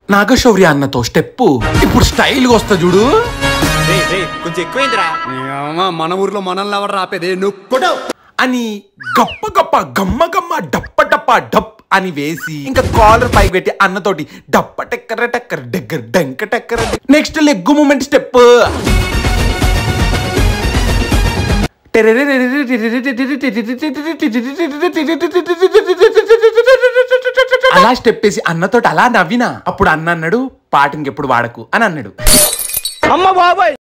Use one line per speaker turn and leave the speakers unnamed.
నాగశౌర్య అన్నతో స్టెప్ ఇప్పుడు స్టైల్ గా వస్తా చూడు
రేయ్, రేయ్, కొంచెం ఎక్కువైందిరా
మన ఊర్లో మనల్ని ఎవరు రాపేది నువ్వు కొట్టావు
అని గప్ప గప్ప గమ్మ గమ్మ డప్ప డప్ప డప్ అని వేసి ఇంకా కాలర్ పైకి పెట్టి అన్నతోటి డప్ప టెక్కర టెక్కర దగ్గర డెంక టెక్కర నెక్స్ట్ లెగ్ మూమెంట్ స్టెప్ అలా స్టెప్ వేసి అన్నతోటి అలా నవ్వినా అప్పుడు అన్న అన్నాడు పాట ఇంకెప్పుడు వాడకు అని అన్నాడు
అమ్మ బాబాయ్